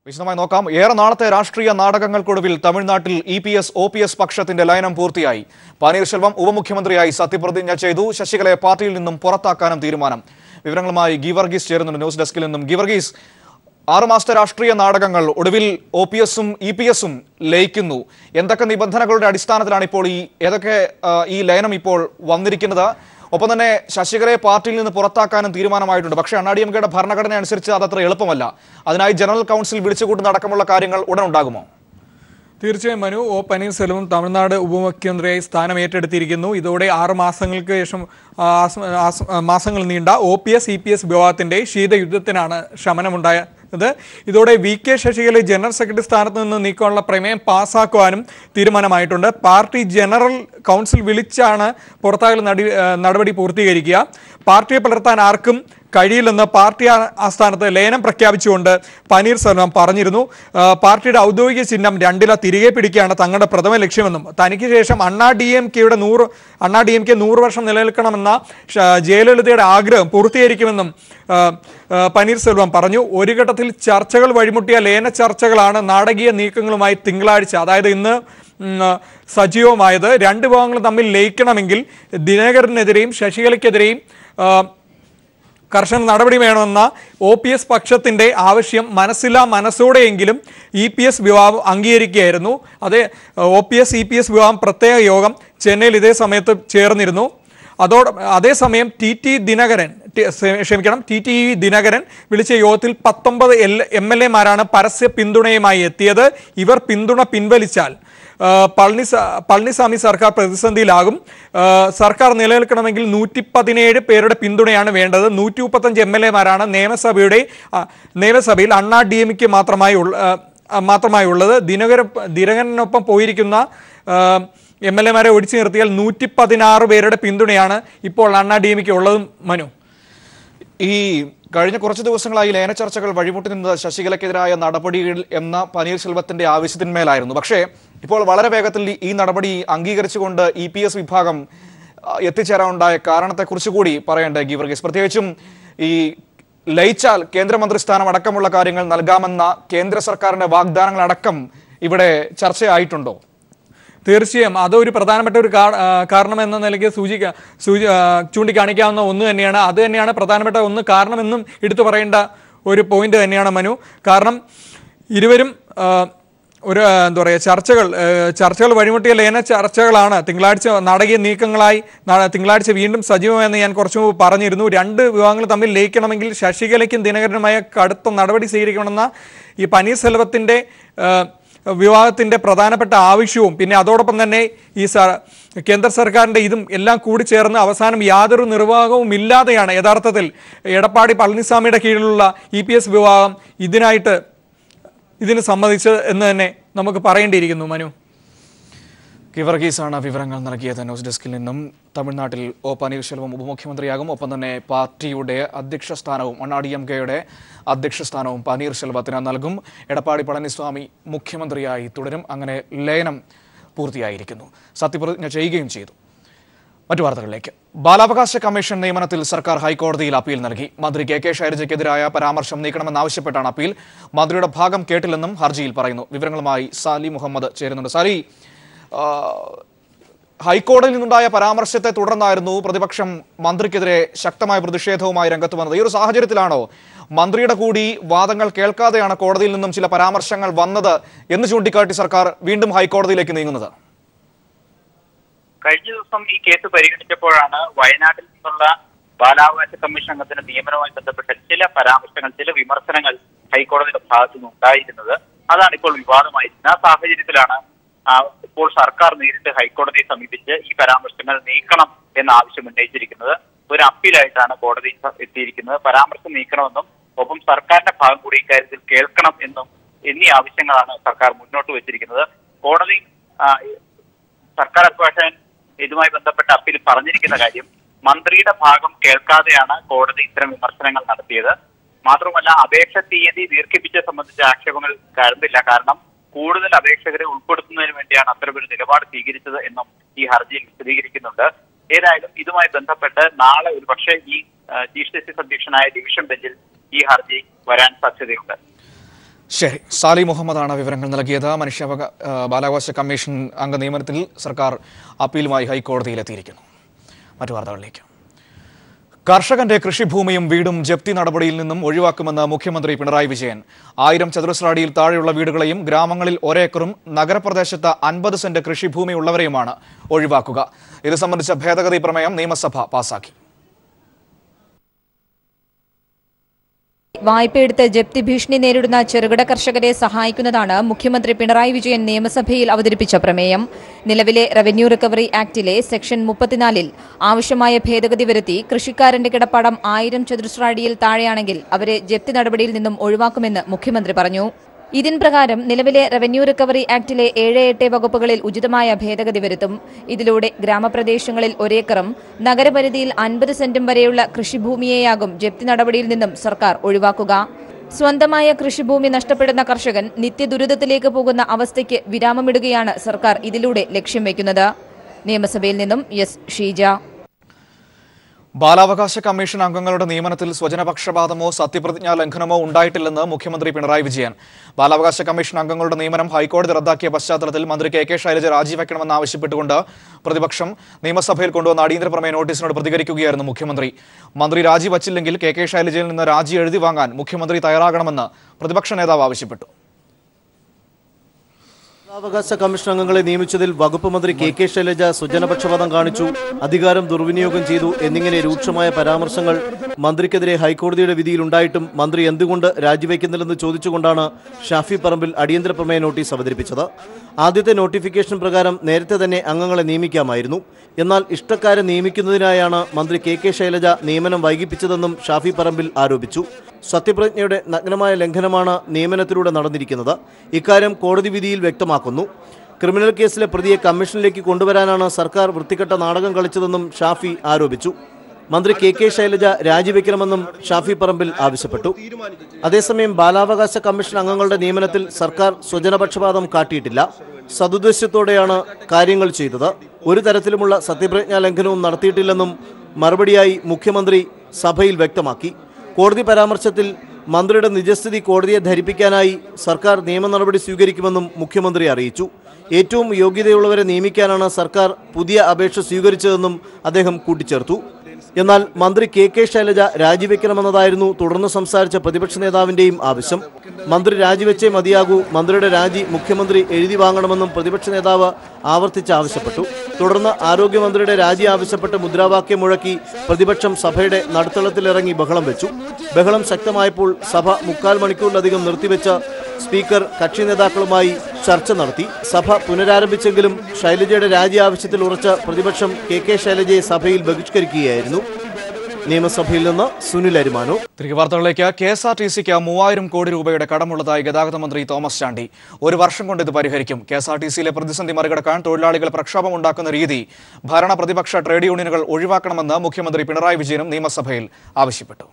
വിശദമായി നോക്കാം ഏറെ നാളത്തെ രാഷ്ട്രീയ നാടകങ്ങൾക്കൊടുവിൽ തമിഴ്നാട്ടിൽ E P S O P S പക്ഷത്തിന്റെ ലയനം പൂർത്തിയായി പനീർശെൽവം ഉപമുഖ്യമന്ത്രിയായി സത്യപ്രതിജ്ഞ ചെയ്തു ശശികലയെ പാർട്ടിയിൽ നിന്നും പുറത്താക്കാനും തീരുമാനം വിവരങ്ങളുമായി ഗീവർഗീസ് ചേരുന്നുണ്ട് ന്യൂസ് ഡെസ്കിൽ നിന്നും ഗീവർഗീസ് ആറുമാസത്തെ രാഷ്ട്രീയ നാടകങ്ങൾ ഒടുവിൽ ഒ പി എസും ഇ പി എസും ലയിക്കുന്നു എന്തൊക്കെ നിബന്ധനകളുടെ അടിസ്ഥാനത്തിലാണ് ഇപ്പോൾ ഈ ഏതൊക്കെ ആ, ഈ ലയനം ഇപ്പോൾ വന്നിരിക്കുന്നത് ഒപ്പം തന്നെ ശശികലയെ പാർട്ടിയിൽ നിന്ന് പുറത്താക്കാനും തീരുമാനമായിട്ടുണ്ട് പക്ഷേ അണ്ണാ ഡി എം കെയുടെ ഭരണഘടന അനുസരിച്ച് അതത്ര എളുപ്പമല്ല അതിനായി ജനറൽ കൗൺസിൽ വിളിച്ചുകൂട്ടുന്ന അടക്കമുള്ള കാര്യങ്ങൾ ഉടൻ ഉണ്ടാകുമോ തീർച്ചയായും മനു ഒ പനീർസെൽവം തമിഴ്നാട് ഉപമുഖ്യമന്ത്രിയായി സ്ഥാനം ഏറ്റെടുത്തിരിക്കുന്നു ഇതോടെ ആറ് മാസങ്ങൾക്ക് ശേഷം ആ, ആസ്- ആസ്- മാസങ്ങൾ നീണ്ട O P S E P S വിവാദത്തിന്റെ ശീതയുദ്ധത്തിനാണ് ശമനമുണ്ടായത് ഇതോടെ V K Sasikala general secretary സ്ഥാനത്ത് നിന്ന് നീക്കാനുള്ള പ്രമേയം പാസ്സാക്കുവാനും തീരുമാനമായിട്ടുണ്ട് പാർട്ടി ജനറൽ കൗൺസിൽ വിളിച്ചാണ് പുറത്താകൽ നടി- ആ, നടപടി പൂർത്തീകരിക്കുക പാർട്ടിയെ പുലർത്താൻ ആർക്കും കഴിയില്ലെന്ന് പാർട്ടി ആ- ആസ്ഥാനത്ത് ലയനം പ്രഖ്യാപിച്ചുകൊണ്ട് പനീർസെൽവം പറഞ്ഞിരുന്നു ആ, പാർട്ടിയുടെ ഔദ്യോഗിക ചിഹ്നം രണ്ടില തിരികെ പിടിക്കുകയാണ് തങ്ങളുടെ പ്രഥമ ലക്ഷ്യമെന്നും തനിക്ക് ശേഷം അണ്ണാ ഡി എം കെയുടെ നൂറ് അണ്ണാ ഡി എം കെ നൂറ് വർഷം നിലനിൽക്കണമെന്ന ഷ- ജയലളിതയുടെ ആഗ്രഹം പൂർത്തീകരിക്കുമെന്നും ആ, ആ, പനീർസെൽവം പറഞ്ഞു ഒരു ഘട്ടത്തിൽ ചർച്ചകൾ വഴിമുട്ടിയ ലയന ചർച്ചകളാണ് നാടകീയ നീക്കങ്ങളുമായി തിങ്കളാഴ്ച അതായത് ഇന്ന് ഉം, ആ, സജീവമായത് രണ്ട് വിഭാഗങ്ങൾ തമ്മിൽ ലയിക്കണമെങ്കിൽ ദിനകരനെതിരെയും ശശികലയ്ക്കെതിരെയും ആ, കർശന നടപടി വേണമെന്ന ഒ പി എസ് പക്ഷത്തിന്റെ ആവശ്യം മനസ്സിലാ മനസ്സോടെയെങ്കിലും ഇ പി എസ് വിവാഹം അംഗീകരിക്കുകയായിരുന്നു അതേ O P S E P S വിവാഹം പ്രത്യേക യോഗം ചെന്നൈയിൽ ഇതേ സമയത്ത് ചേർന്നിരുന്നു അതോടെ അതേസമയം ടി ടി ദിനകരൻ ടി- ക്ഷ- ക്ഷമിക്കണം ടി ടി ദിനകരൻ വിളിച്ച യോഗത്തിൽ പത്തൊമ്പത് എൽ എം എൽ എമാരാണ് പരസ്യ പിന്തുണയുമായി എത്തിയത് ഇവർ പിന്തുണ പിൻവലിച്ചാൽ ആ, പളനിസ പളനിസ്വാമി സർക്കാർ പ്രതിസന്ധിയിലാകും ആ, സർക്കാർ നിലനിൽക്കണമെങ്കിൽ നൂറ്റി പതിനേഴ് പേരുടെ പിന്തുണയാണ് വേണ്ടത് നൂറ്റി മുപ്പത്തഞ്ച് എം എൽ എമാരാണ് നിയമസഭയുടെ ആ, നിയമസഭയിൽ അണ്ണാ ഡി എം കെ മാത്രമായി ഉള്ള ആ, ആ, മാത്രമായി ഉള്ളത് ദിനകര ദിനകരനൊപ്പം പോയിരിക്കുന്ന എം എൽ എമാരെ ഒഴിച്ചു നിർത്തിയാൽ നൂറ്റി പതിനാറ് പേരുടെ പിന്തുണയാണ് ഇപ്പോൾ അണ്ണാ ഡി എം കെ ഉള്ളതും മനു ഈ കഴിഞ്ഞ കുറച്ച് ദിവസങ്ങളായി ലയന ചർച്ചകൾ വഴിമുട്ടി നിന്നത് ശശികലയ്ക്കെതിരായ നടപടികൾ എന്ന പനീർശെൽവത്തിന്റെ ആവശ്യത്തിന്മേലായിരുന്നു പക്ഷേ ഇപ്പോൾ വളരെ വേഗത്തിൽ ഈ- ഈ നടപടി അംഗീകരിച്ചുകൊണ്ട് ഇ പി എസ് വിഭാഗം ആ, എത്തിച്ചേരാനുണ്ടായ കാരണത്തെക്കുറിച്ച് കൂടി പറയേണ്ടത് ഗീവർഗീസ് പ്രത്യേകിച്ചും ഈ ലയിച്ചാൽ കേന്ദ്രമന്ത്രിസ്ഥാനം അടക്കമുള്ള കാര്യങ്ങൾ നൽകാമെന്ന കേന്ദ്ര സർക്കാരിന്റെ വാഗ്ദാനങ്ങളടക്കം ഇവിടെ ചർച്ചയായിട്ടുണ്ടോ തീർച്ചയായും അതൊരു പ്രധാനപ്പെട്ട ഒരു കാ- ആ, കാരണം എന്ന നിലയ്ക്ക് സൂചിക്ക സൂചി ആ, ചൂണ്ടിക്കാണിക്കാവുന്ന ഒന്ന് തന്നെയാണ് അത് തന്നെയാണ് പ്രധാനപ്പെട്ട ഒന്ന് കാരണമെന്നും എടുത്തു പറയേണ്ട ഒരു പോയിന്റ് തന്നെയാണ് മനു കാരണം ഇരുവരും ആ, ഒരു ആ, എന്താ പറയുക ചർച്ചകൾ ആ, ചർച്ചകൾ വഴിമുട്ടിയ ലയന ചർച്ചകളാണ് തിങ്കളാഴ്ച നാടകീയ നീക്കങ്ങളായി നാ- തിങ്കളാഴ്ച വീണ്ടും സജീവമെന്ന് ഞാൻ കുറച്ചു മുമ്പ് പറഞ്ഞിരുന്നു രണ്ട് വിഭാഗങ്ങൾ തമ്മിൽ ലയിക്കണമെങ്കിൽ ശശികലയ്ക്കും ദിനകരനുമായ കടുത്ത നടപടി സ്വീകരിക്കണമെന്ന ഈ പനീർസെൽവത്തിന്റെ ആ, വിവാഹത്തിന്റെ പ്രധാനപ്പെട്ട ആവശ്യവും പിന്നെ അതോടൊപ്പം തന്നെ ഈ സ- കേന്ദ്ര സർക്കാരിന്റെ ഇതും എല്ലാം കൂടി ചേർന്ന് അവസാനം യാതൊരു നിർവാഹവും ഇല്ലാതെയാണ് യഥാർത്ഥത്തിൽ എടപ്പാടി പളനിസ്വാമിയുടെ കീഴിലുള്ള ഇ പി എസ് വിവാഹം ഇതിനായിട്ട് ഇതിന് സമ്മതിച്ചത് എന്ന് തന്നെ നമുക്ക് പറയേണ്ടിയിരിക്കുന്നു മനു കിവർഗീസാണ് വിവരങ്ങൾ നൽകിയത് ന്യൂസ് ഡെസ്കിൽ നിന്നും തമിഴ്നാട്ടിൽ ഒ പനീർശെൽവം ഉപമുഖ്യമന്ത്രിയാകും ഒപ്പം തന്നെ പാർട്ടിയുടെ അധ്യക്ഷ സ്ഥാനവും അണ്ണാ ഡി എം കെയുടെ അധ്യക്ഷ സ്ഥാനവും പനീർശെൽവത്തിന് നൽകും എടപ്പാടി പളനിസ്വാമി മുഖ്യമന്ത്രിയായി തുടരും അങ്ങനെ ലയനം പൂർത്തിയായിരിക്കുന്നു സത്യപ്രതിജ്ഞ ചെയ്യുകയും ചെയ്തു മറ്റു വാർത്തകളിലേക്ക് ബാലാവകാശ കമ്മീഷൻ നിയമനത്തിൽ സർക്കാർ ഹൈക്കോടതിയിൽ അപ്പീൽ നൽകി മന്ത്രി കെ കെ ശൈലജയ്ക്കെതിരായ പരാമർശം നീക്കണമെന്നാവശ്യപ്പെട്ടാണ് അപ്പീൽ മന്ത്രിയുടെ ഭാഗം കേട്ടില്ലെന്നും ഹർജിയിൽ പറയുന്നു വിവരങ്ങളുമായി സാലി മുഹമ്മദ് ചേരുന്നുണ്ട് സാലി ആ, ഹൈക്കോടതിയിൽ നിന്നുണ്ടായ പരാമർശത്തെ തുടർന്നായിരുന്നു പ്രതിപക്ഷം മന്ത്രിക്കെതിരെ ശക്തമായ പ്രതിഷേധവുമായി രംഗത്ത് വന്നത് ഈ ഒരു സാഹചര്യത്തിലാണോ മന്ത്രിയുടെ കൂടി വാദങ്ങൾ കേൾക്കാതെയാണ് കോടതിയിൽ നിന്നും ചില പരാമർശങ്ങൾ വന്നത് എന്ന് ചൂണ്ടിക്കാട്ടി സർക്കാർ വീണ്ടും ഹൈക്കോടതിയിലേക്ക് നീങ്ങുന്നത് കഴിഞ്ഞ ദിവസം ഈ കേസ് പരിഗണിച്ചപ്പോഴാണ് വയനാട്ടിൽ നിന്നുള്ള ബാലാവകാശ കമ്മീഷൻ അംഗത്തിന്റെ നിയമനവുമായി ബന്ധപ്പെട്ട ചില പരാമർശങ്ങൾ ചില വിമർശനങ്ങൾ ഹൈക്കോടതിയുടെ ഭാഗത്തു നിന്ന് ഉണ്ടായിരുന്നത് അതാണ് ഇപ്പോൾ വിവാദമായിരിക്കുന്നത് ആ സാഹചര്യത്തിലാണ് ആ, ഇപ്പോൾ സർക്കാർ നേരിട്ട് ഹൈക്കോടതിയെ സമീപിച്ച് ഈ പരാമർശങ്ങൾ നീക്കണം എന്ന ആവശ്യം ഉന്നയിച്ചിരിക്കുന്നത് ഒരു അപ്പീലായിട്ടാണ് കോടതി എത്തിയിരിക്കുന്നത് പരാമർശം നീക്കണമെന്നും ഒപ്പം സർക്കാരിന്റെ ഭാഗം കൂടി ഇക്കാര്യത്തിൽ കേൾക്കണം എന്നും എന്നീ ആവശ്യങ്ങളാണ് സർക്കാർ മുന്നോട്ട് വെച്ചിരിക്കുന്നത് കോടതി ആ, സർക്കാർ അഭിഭാഷകൻ ഇതുമായി ബന്ധപ്പെട്ട അപ്പീൽ പറഞ്ഞിരിക്കുന്ന കാര്യം മന്ത്രിയുടെ ഭാഗം കേൾക്കാതെയാണ് കോടതി ഇത്തരം വിമർശനങ്ങൾ നടത്തിയത് മാത്രമല്ല അപേക്ഷ തീയതി ദീർഘിപ്പിച്ച സംബന്ധിച്ച ആക്ഷേപങ്ങൾ കരുതില്ല കാരണം കൂടുതൽ അപേക്ഷകരെ ഉൾപ്പെടുത്തുന്നതിന് വേണ്ടിയാണ് അത്തരമൊരു നിലപാട് സ്വീകരിച്ചത് എന്നും ഈ ഹർജിയിൽ വിശദീകരിക്കുന്നുണ്ട് ഏതായാലും ഇതുമായി ബന്ധപ്പെട്ട് നാളെ ഒരു പക്ഷേ ഈ ആ, ചീഫ് ജസ്റ്റിസ് അധ്യക്ഷനായ ഡിവിഷൻ ബെഞ്ചിൽ ഈ ഹർജി വരാൻ സാധ്യതയുണ്ട് ശരി സാലി മുഹമ്മദാണ് വിവരങ്ങൾ നൽകിയത് മനുഷ്യാവകാ ആ, ബാലാവകാശ കമ്മീഷൻ അംഗ നിയമനത്തിൽ സർക്കാർ അപ്പീലുമായി ഹൈക്കോടതിയിലെത്തിയിരിക്കുന്നു മറ്റു വാർത്തകളിലേക്ക് കർഷകന്റെ കൃഷിഭൂമിയും വീടും ജപ്തി നടപടിയിൽ നിന്നും ഒഴിവാക്കുമെന്ന് മുഖ്യമന്ത്രി പിണറായി വിജയൻ ആയിരം ചതുരശ്ര അടിയിൽ താഴെയുള്ള വീടുകളെയും ഗ്രാമങ്ങളിൽ ഒരേക്കറും നഗരപ്രദേശത്ത് അൻപത് സെന്റ് കൃഷിഭൂമി ഉള്ളവരെയുമാണ് ഒഴിവാക്കുക ഇത് സംബന്ധിച്ച ഭേദഗതി പ്രമേയം നിയമസഭ പാസാക്കി വായ്പയെടുത്ത് ജപ്തി ഭീഷണി നേരിടുന്ന ചെറുകിട കർഷകരെ സഹായിക്കുന്നതാണ് മുഖ്യമന്ത്രി പിണറായി വിജയൻ നിയമസഭയിൽ അവതരിപ്പിച്ച പ്രമേയം നിലവിലെ റവന്യൂ റിക്കവറി ആക്ടിലെ സെക്ഷൻ മുപ്പത്തിനാലിൽ ആവശ്യമായ ഭേദഗതി വരുത്തി കൃഷിക്കാരന്റെ കിടപ്പാടം ആയിരം ചതുരശ്ര അടിയിൽ താഴെയാണെങ്കിൽ അവരെ ജപ്തി നടപടിയിൽ നിന്നും ഒഴിവാക്കുമെന്ന് മുഖ്യമന്ത്രി പറഞ്ഞു ഇതിൻ പ്രകാരം നിലവിലെ റവന്യൂ റിക്കവറി ആക്ടിലെ ഏഴ് എട്ട് വകുപ്പുകളിൽ ഉചിതമായ ഭേദഗതി വരുത്തും ഇതിലൂടെ ഗ്രാമപ്രദേശങ്ങളിൽ ഒരേക്കറും നഗരപരിധിയിൽ അൻപത് സെന്റും വരെയുള്ള കൃഷിഭൂമിയെയാകും ജപ്തി നടപടിയിൽ നിന്നും സർക്കാർ ഒഴിവാക്കുക സ്വന്തമായ കൃഷിഭൂമി നഷ്ടപ്പെടുന്ന കർഷകൻ നിത്യദുരിതത്തിലേക്ക് പോകുന്ന അവസ്ഥയ്ക്ക് വിരാമമിടുകയാണ് സർക്കാർ ഇതിലൂടെ ലക്ഷ്യം വയ്ക്കുന്നത് നിയമസഭയിൽ നിന്നും എസ് ഷീജ ബാലാവകാശ കമ്മീഷൻ അംഗങ്ങളുടെ നിയമനത്തിൽ സ്വജനപക്ഷപാതമോ സത്യപ്രതിജ്ഞാ ലംഘനമോ ഉണ്ടായിട്ടില്ലെന്ന് മുഖ്യമന്ത്രി പിണറായി വിജയൻ ബാലാവകാശ കമ്മീഷൻ അംഗങ്ങളുടെ നിയമനം ഹൈക്കോടതി റദ്ദാക്കിയ പശ്ചാത്തലത്തിൽ മന്ത്രി കെ കെ ശൈലജ രാജിവെക്കണമെന്നാവശ്യപ്പെട്ടുകൊണ്ട് പ്രതിപക്ഷം നിയമസഭയിൽ കൊണ്ടുവന്ന അടിയന്തര പ്രമേയ നോട്ടീസിനോട് പ്രതികരിക്കുകയായിരുന്നു മുഖ്യമന്ത്രി മന്ത്രി രാജിവച്ചില്ലെങ്കിൽ കെ കെ ശൈലജയിൽ നിന്ന് രാജി എഴുതി വാങ്ങാൻ മുഖ്യമന്ത്രി തയ്യാറാകണമെന്ന് പ്രതിപക്ഷ നേതാവ് ആവശ്യപ്പെട്ടു അവകാശ കമ്മീഷൻ അംഗങ്ങളെ നിയമിച്ചതിൽ വകുപ്പ് മന്ത്രി കെ കെ ശൈലജ സ്വജനപക്ഷപാതം കാണിച്ചു അധികാരം ദുർവിനിയോഗം ചെയ്തു എന്നിങ്ങനെ രൂക്ഷമായ പരാമർശങ്ങൾ മന്ത്രിക്കെതിരെ ഹൈക്കോടതിയുടെ വിധിയിലുണ്ടായിട്ടും മന്ത്രി എന്തുകൊണ്ട് രാജിവെക്കുന്നില്ലെന്ന് ചോദിച്ചുകൊണ്ടാണ് ഷാഫി പറമ്പിൽ അടിയന്തര പ്രമേയ നോട്ടീസ് അവതരിപ്പിച്ചത് ആദ്യത്തെ നോട്ടിഫിക്കേഷൻ പ്രകാരം നേരത്തെ തന്നെ അംഗങ്ങളെ നിയമിക്കാമായിരുന്നു എന്നാൽ ഇഷ്ടക്കാരെ നിയമിക്കുന്നതിനായാണ് മന്ത്രി കെ കെ ശൈലജ നിയമനം വൈകിപ്പിച്ചതെന്നും ഷാഫി പറമ്പിൽ ആരോപിച്ചു സത്യപ്രതിജ്ഞയുടെ നഗ്നമായ ലംഘനമാണ് നിയമനത്തിലൂടെ നടന്നിരിക്കുന്നത് ഇക്കാര്യം കോടതി വിധിയിൽ വ്യക്തമാക്കുന്നു ക്രിമിനൽ കേസിലെ പ്രതിയെ കമ്മീഷനിലേക്ക് കൊണ്ടുവരാനാണ് സർക്കാർ വൃത്തികെട്ട നാടകം കളിച്ചതെന്നും ഷാഫി ആരോപിച്ചു മന്ത്രി കെ കെ ശൈലജ രാജിവെക്കണമെന്നും ഷാഫി പറമ്പിൽ ആവശ്യപ്പെട്ടു അതേസമയം ബാലാവകാശ കമ്മീഷൻ അംഗങ്ങളുടെ നിയമനത്തിൽ സർക്കാർ സ്വജനപക്ഷപാതം കാട്ടിയിട്ടില്ല സതുദ്ദേശത്തോടെയാണ് കാര്യങ്ങൾ ചെയ്തത് ഒരു തരത്തിലുമുള്ള സത്യപ്രതിജ്ഞാ ലംഘനവും നടത്തിയിട്ടില്ലെന്നും മറുപടിയായി മുഖ്യമന്ത്രി സഭയിൽ വ്യക്തമാക്കി കോടതി പരാമർശത്തിൽ മന്ത്രിയുടെ നിജസ്ഥിതി കോടതിയെ ധരിപ്പിക്കാനായി സർക്കാർ നിയമ നടപടി സ്വീകരിക്കുമെന്നും മുഖ്യമന്ത്രി അറിയിച്ചു ഏറ്റവും യോഗ്യതയുള്ളവരെ നിയമിക്കാനാണ് സർക്കാർ പുതിയ അപേക്ഷ സ്വീകരിച്ചതെന്നും അദ്ദേഹം കൂട്ടിച്ചേർത്തു എന്നാൽ മന്ത്രി കെ കെ ശൈലജ രാജിവെക്കണമെന്നതായിരുന്നു തുടർന്ന് സംസാരിച്ച പ്രതിപക്ഷ നേതാവിന്റെയും ആവശ്യം മന്ത്രി രാജിവെച്ചേ മതിയാകൂ മന്ത്രിയുടെ രാജി മുഖ്യമന്ത്രി എഴുതി വാങ്ങണമെന്നും പ്രതിപക്ഷ നേതാവ് ആവർത്തിച്ച് ആവശ്യപ്പെട്ടു തുടർന്ന് ആരോഗ്യമന്ത്രിയുടെ രാജി ആവശ്യപ്പെട്ട് മുദ്രാവാക്യം മുഴക്കി പ്രതിപക്ഷം സഭയുടെ നടുത്തളത്തിലിറങ്ങി ബഹളം വെച്ചു ബഹളം ശക്തമായപ്പോൾ സഭ മുക്കാൽ മണിക്കൂറിലധികം നിർത്തിവെച്ച സ്പീക്കർ കക്ഷി നേതാക്കളുമായി ചർച്ച നടത്തി സഭ പുനരാരംഭിച്ചെങ്കിലും ശൈലജയുടെ രാജി ആവശ്യത്തിൽ ഉറച്ച പ്രതിപക്ഷം കെ കെ ശൈലജയെ സഭയിൽ ബഹിഷ്കരിക്കുകയായിരുന്നു നിയമസഭയിൽ നിന്ന് സുനിൽ അരിമാനോ തിരികെ വാർത്തകളിലേക്ക് കെ എസ് ആർ ടി സിക്ക് മൂവായിരം കോടി രൂപയുടെ കടമുള്ളതായി ഗതാഗത മന്ത്രി തോമസ് ചാണ്ടി ഒരു വർഷം കൊണ്ട് ഇത് പരിഹരിക്കും കെ എസ് ആർ ടി സിയിലെ പ്രതിസന്ധി മറികടക്കാൻ തൊഴിലാളികൾ പ്രക്ഷോഭമുണ്ടാക്കുന്ന രീതി ഭരണ പ്രതിപക്ഷ ട്രേഡ് യൂണിയനുകൾ ഒഴിവാക്കണമെന്ന് മുഖ്യമന്ത്രി പിണറായി വിജയനും നിയമസഭയിൽ ആവശ്യപ്പെട്ടു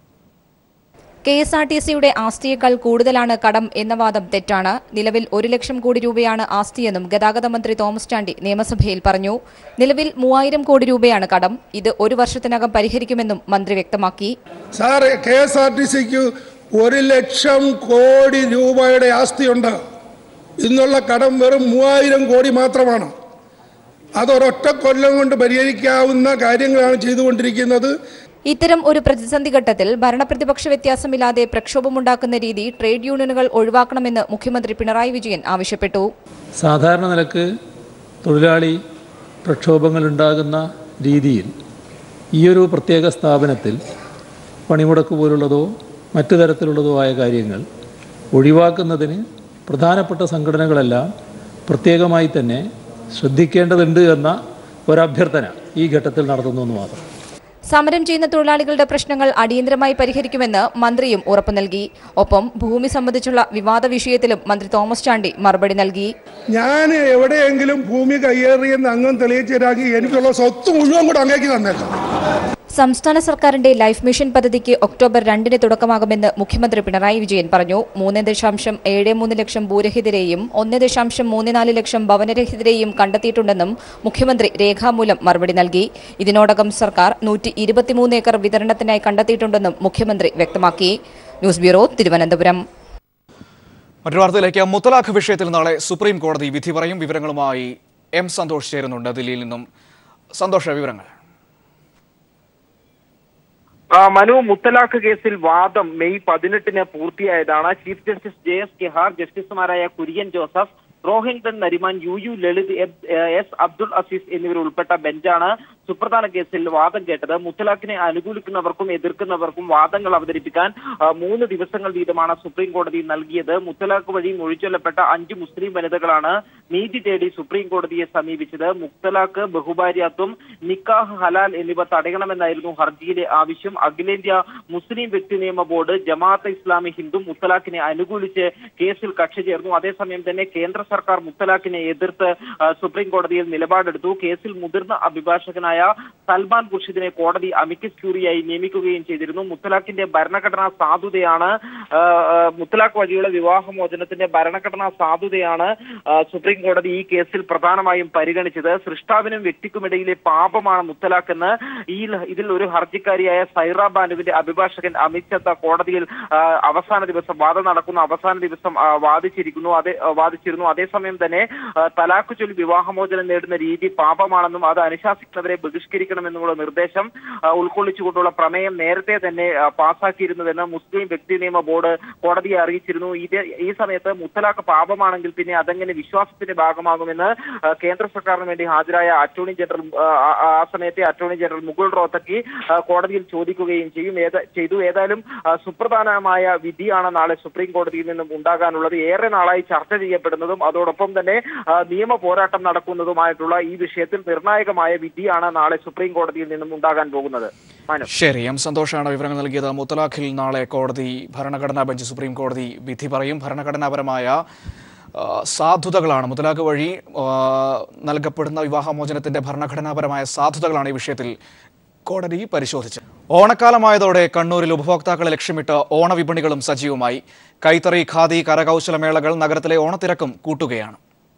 കെ എസ് ആർ ടി സിയുടെ ആസ്തിയേക്കാൾ കൂടുതലാണ് കടം എന്ന വാദം തെറ്റാണ് നിലവിൽ ഒരു ലക്ഷം കോടി രൂപയാണ് ആസ്തിയെന്നും ഗതാഗത മന്ത്രി തോമസ് ചാണ്ടി നിയമസഭയിൽ പറഞ്ഞു നിലവിൽ മൂവായിരം കോടി രൂപയാണ് കടം ഇത് ഒരു വർഷത്തിനകം പരിഹരിക്കുമെന്നും മന്ത്രി വ്യക്തമാക്കി sir K S R T സിക്ക് ഒരു ലക്ഷം കോടി രൂപയുടെ ആസ്തിയുണ്ട് ഇന്നുള്ള കടം വെറും മൂവായിരം കോടി മാത്രമാണ് അതൊരൊറ്റ കൊല്ലം കൊണ്ട് പരിഹരിക്കാവുന്ന കാര്യങ്ങളാണ് ചെയ്തുകൊണ്ടിരിക്കുന്നത് ഇത്തരം ഒരു പ്രതിസന്ധി ഘട്ടത്തിൽ ഭരണപ്രതിപക്ഷ വ്യത്യാസമില്ലാതെ പ്രക്ഷോഭമുണ്ടാക്കുന്ന രീതി ട്രേഡ് യൂണിയനുകൾ ഒഴിവാക്കണമെന്ന് മുഖ്യമന്ത്രി പിണറായി വിജയൻ ആവശ്യപ്പെട്ടു സാധാരണ നിലക്ക് തൊഴിലാളി പ്രക്ഷോഭങ്ങളുണ്ടാകുന്ന രീതിയിൽ ഈയൊരു പ്രത്യേക സ്ഥാപനത്തിൽ പണിമുടക്ക് പോലുള്ളതോ മറ്റു തരത്തിലുള്ളതോ ആയ കാര്യങ്ങൾ ഒഴിവാക്കുന്നതിന് പ്രധാനപ്പെട്ട സംഘടനകളെല്ലാം പ്രത്യേകമായി തന്നെ ശ്രദ്ധിക്കേണ്ടതുണ്ട് എന്ന ഒരഭ്യർത്ഥന ഈ ഘട്ടത്തിൽ നടത്തുന്നു എന്ന് മാത്രം സമരം ചെയ്യുന്ന തൊഴിലാളികളുടെ പ്രശ്നങ്ങൾ അടിയന്തരമായി പരിഹരിക്കുമെന്ന് മന്ത്രിയും ഉറപ്പു നൽകി ഒപ്പം ഭൂമി സംബന്ധിച്ചുള്ള വിവാദ വിഷയത്തിലും മന്ത്രി തോമസ് ചാണ്ടി മറുപടി നൽകി ഞാൻ എവിടെയെങ്കിലും ഭൂമി കയ്യേറിയെന്ന് അങ്ങും തെളിയിച്ചു തരാമെങ്കിൽ എനിക്കുള്ള സ്വത്ത് മുഴുവൻ കൂടെ അങ്ങേക്ക് തന്നേക്കാം സംസ്ഥാന സർക്കാരിന്റെ ലൈഫ് മിഷൻ പദ്ധതിക്ക് ഒക്ടോബർ രണ്ടിന് തുടക്കമാകുമെന്ന് മുഖ്യമന്ത്രി പിണറായി വിജയൻ പറഞ്ഞു മൂന്ന് ദശാംശം ഏഴ് മൂന്ന് ലക്ഷം ഭൂരഹിതരെയും ഒന്ന് ദശാംശം മൂന്ന് നാല് ലക്ഷം ഭവനരഹിതരെയും കണ്ടെത്തിയിട്ടുണ്ടെന്നും മുഖ്യമന്ത്രി രേഖാമൂലം മറുപടി നൽകി ഇതിനോടകം സർക്കാർ നൂറ്റി ഇരുപത്തിമൂന്ന് ഏക്കർ വിതരണത്തിനായി കണ്ടെത്തിയിട്ടുണ്ടെന്നും മുഖ്യമന്ത്രി വ്യക്തമാക്കി ന്യൂസ് ബ്യൂറോ തിരുവനന്തപുരം മറ്റൊരു വാർത്തയിലേക്ക് മുത്തലാഖ് വിഷയത്തിൽ നാളെ സുപ്രീം കോടതി വിധി പറയും വിവരങ്ങളുമായി എം സന്തോഷ് ചേരുന്നുണ്ട് ദില്ലിയിൽ നിന്നും സന്തോഷ വിവരങ്ങൾ ആ, മനു മുത്തലാഖ് കേസിൽ വാദം മെയ് പതിനെട്ടിന് പൂർത്തിയായതാണ് chief justice J S Khehar ജസ്റ്റിസുമാരായ കുര്യൻ ജോസഫ് റോഹിംഗ്ടൺ നരിമാൻ യു യു ലളിത് എബ്- എസ് അബ്ദുൾ അസീസ് എന്നിവർ ഉൾപ്പെട്ട ബെഞ്ചാണ് സുപ്രധാന കേസിൽ വാദം കേട്ടത് മുത്തലാഖിനെ അനുകൂലിക്കുന്നവർക്കും എതിർക്കുന്നവർക്കും വാദങ്ങൾ അവതരിപ്പിക്കാൻ ആ, മൂന്ന് ദിവസങ്ങൾ വീതമാണ് സുപ്രീം കോടതി നൽകിയത് മുത്തലാഖ് വഴി മൊഴിച്ചൊല്ലപ്പെട്ട അഞ്ച് മുസ്ലിം വനിതകളാണ് നീതി തേടി സുപ്രീം കോടതിയെ സമീപിച്ചത് മുത്തലാഖ് ബഹുഭാര്യാത്വം നിക്കാഹ് ഹലാൽ എന്നിവ തടയണമെന്നായിരുന്നു ഹർജിയിലെ ആവശ്യം അഖിലേന്ത്യാ മുസ്ലിം വ്യക്തി നിയമ ബോർഡ് ജമാഅത്ത് ഇസ്ലാമി ഹിന്ദു മുത്തലാഖിനെ അനുകൂലിച്ച് കേസിൽ കക്ഷി ചേർന്നു അതേസമയം തന്നെ കേന്ദ്ര സർക്കാർ മുത്തലാഖിനെ എതിർത്ത് ആ, സുപ്രീം കോടതിയിൽ നിലപാടെടുത്തു കേസിൽ മുതിർന്ന അഭിഭാഷകനായ സൽമാൻ ഖുർഷിദിനെ കോടതി അമിക്കസ് ക്യൂറിയായി നിയമിക്കുകയും ചെയ്തിരുന്നു മുത്തലാഖിന്റെ ഭരണഘടനാ സാധുതയാണ് ആ, ആ, മുത്തലാഖ് വഴിയുള്ള വിവാഹമോചനത്തിന്റെ ഭരണഘടനാ സാധുതയാണ് ആ, സുപ്രീം കോടതി ഈ കേസിൽ പ്രധാനമായും പരിഗണിച്ചത് സൃഷ്ടാവിനും വ്യക്തിക്കുമിടയിലെ പാപമാണ് മുത്തലാഖ് എന്ന് ഈ ഇതിൽ ഒരു ഹർജിക്കാരിയായ സൈറ ബാനുവിന്റെ അഭിഭാഷകൻ അമിത് ചത്ത കോടതിയിൽ ആ, അവസാന ദിവസം വാദം നടക്കുന്ന അവസാന ദിവസം ആ, വാദിച്ചിരിക്കുന്നു അതേ ആ, വാദിച്ചിരുന്നു അതേസമയം തന്നെ ആ, തലാഖ് ചൊല്ലി വിവാഹമോചനം നേടുന്ന രീതി പാപമാണെന്നും അത് അനുശാസിക്കുന്നവരെ ബഹിഷ്കരിക്കണമെന്നുള്ള നിർദ്ദേശം ആ, ഉൾക്കൊള്ളിച്ചുകൊണ്ടുള്ള പ്രമേയം നേരത്തെ തന്നെ ആ, പാസാക്കിയിരുന്നുവെന്ന് മുസ്ലിം വ്യക്തി നിയമ ബോർഡ് കോടതിയെ അറിയിച്ചിരുന്നു ഇത് ഈ സമയത്ത് മുത്തലാഖ് പാപമാണെങ്കിൽ പിന്നെ അതെങ്ങനെ വിശ്വാസത്തിന്റെ ഭാഗമാകുമെന്ന് ആ, കേന്ദ്ര സർക്കാരിന് വേണ്ടി ഹാജരായ അറ്റോർണി ജനറൽ ആ, ആ- ആ സമയത്തെ അറ്റോർണി ജനറൽ മുകുൾ റോത്തക്കി ആ, കോടതിയിൽ ചോദിക്കുകയും ചെയ്യും ഏത- ചെയ്തു ഏതായാലും ആ, സുപ്രധാനമായ വിധിയാണ് നാളെ സുപ്രീം കോടതിയിൽ നിന്നും ഉണ്ടാകാനുള്ളത് ഏറെ നാളായി ചർച്ച ചെയ്യപ്പെടുന്നതും അതോടൊപ്പം തന്നെ ആ, നിയമ പോരാട്ടം നടക്കുന്നതുമായിട്ടുള്ള ഈ വിഷയത്തിൽ നിർണായകമായ വിധിയാണ് നാളെ സുപ്രീം കോടതിയിൽ നിന്നും ഉണ്ടാകാൻ പോകുന്നത് മനു ശരി എം സന്തോഷാണ് വിവരങ്ങൾ നൽകിയത് മുത്തലാഖിൽ നാളെ കോടതി ഭരണഘടനാ ബെഞ്ച് സുപ്രീം കോടതി വിധി പറയും ഭരണഘടനാപരമായ ആ, സാധുതകളാണ് മുത്തലാഖ് വഴി ആ, നൽകപ്പെടുന്ന വിവാഹമോചനത്തിന്റെ ഭരണഘടനാപരമായ സാധുതകളാണ് ഈ വിഷയത്തിൽ കോടതി പരിശോധിച്ചത് ഓണക്കാലമായതോടെ കണ്ണൂരിൽ ഉപഭോക്താക്കളെ ലക്ഷ്യമിട്ട് ഓണവിപണികളും സജീവമായി കൈത്തറി ഖാദി കരകൗശല മേളകൾ നഗരത്തിലെ ഓണത്തിരക്കും കൂട്ടുകയാണ്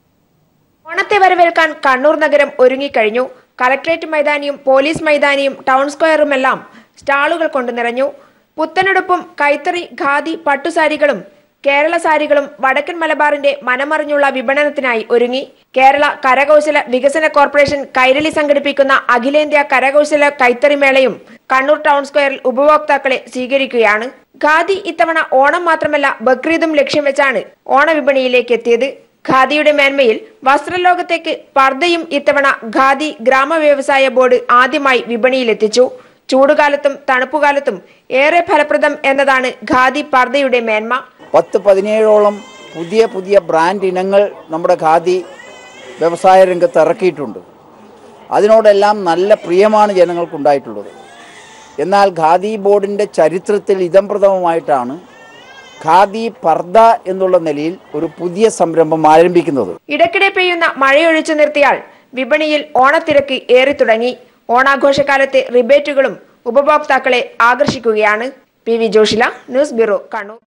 ഓണത്തെ വരവേൽക്കാൻ കണ്ണൂർ നഗരം ഒരുങ്ങിക്കഴിഞ്ഞു കലക്ട്രേറ്റ് മൈതാനിയും പോലീസ് മൈതാനിയും ടൗൺ സ്ക്വയറുമെല്ലാം സ്റ്റാളുകൾ കൊണ്ട് നിറഞ്ഞു പുത്തനുടുപ്പും കൈത്തറി ഖാദി പട്ടുസാരികളും കേരള സാരികളും വടക്കൻ മലബാറിന്റെ മനമറിഞ്ഞുള്ള വിപണനത്തിനായി ഒരുങ്ങി കേരള കരകൗശല വികസന കോർപ്പറേഷൻ കൈരളി സംഘടിപ്പിക്കുന്ന അഖിലേന്ത്യാ കരകൗശല കൈത്തറി മേളയും കണ്ണൂർ ടൗൺ സ്ക്വയറിൽ ഉപഭോക്താക്കളെ സ്വീകരിക്കുകയാണ് ഖാദി ഇത്തവണ ഓണം മാത്രമല്ല ബക്രീദും ലക്ഷ്യം വെച്ചാണ് ഓണവിപണിയിലേക്ക് എത്തിയത് ഖാദിയുടെ മേന്മയിൽ വസ്ത്രലോകത്തേക്ക് പർദ്ദയും ഇത്തവണ ഖാദി ഗ്രാമ വ്യവസായ ബോർഡ് ആദ്യമായി വിപണിയിലെത്തിച്ചു ചൂടുകാലത്തും തണുപ്പുകാലത്തും ഏറെ ഫലപ്രദം എന്നതാണ് ഖാദി പർദ്ദയുടെ മേന്മ പത്ത് പതിനേഴോളം പുതിയ പുതിയ ബ്രാൻഡ് ഇനങ്ങൾ നമ്മുടെ ഖാദി വ്യവസായ രംഗത്ത് ഇറക്കിയിട്ടുണ്ട് അതിനോടെല്ലാം നല്ല പ്രിയമാണ് ജനങ്ങൾക്കുണ്ടായിട്ടുള്ളത് എന്നാൽ ഖാദി ബോർഡിൻ്റെ ചരിത്രത്തിൽ ഇതം പ്രഥമമായിട്ടാണ് ഖാദി പർദ എന്നുള്ള നിലയിൽ ഒരു പുതിയ സംരംഭം ആരംഭിക്കുന്നത് ഇടയ്ക്കിടെ പെയ്യുന്ന മഴയൊഴിച്ചു നിർത്തിയാൽ വിപണിയിൽ ഓണത്തിരക്ക് ഏറി തുടങ്ങി ഓണാഘോഷകാലത്തെ റിബേറ്റുകളും ഉപഭോക്താക്കളെ ആകർഷിക്കുകയാണ് P V Joshila news bureau Kannur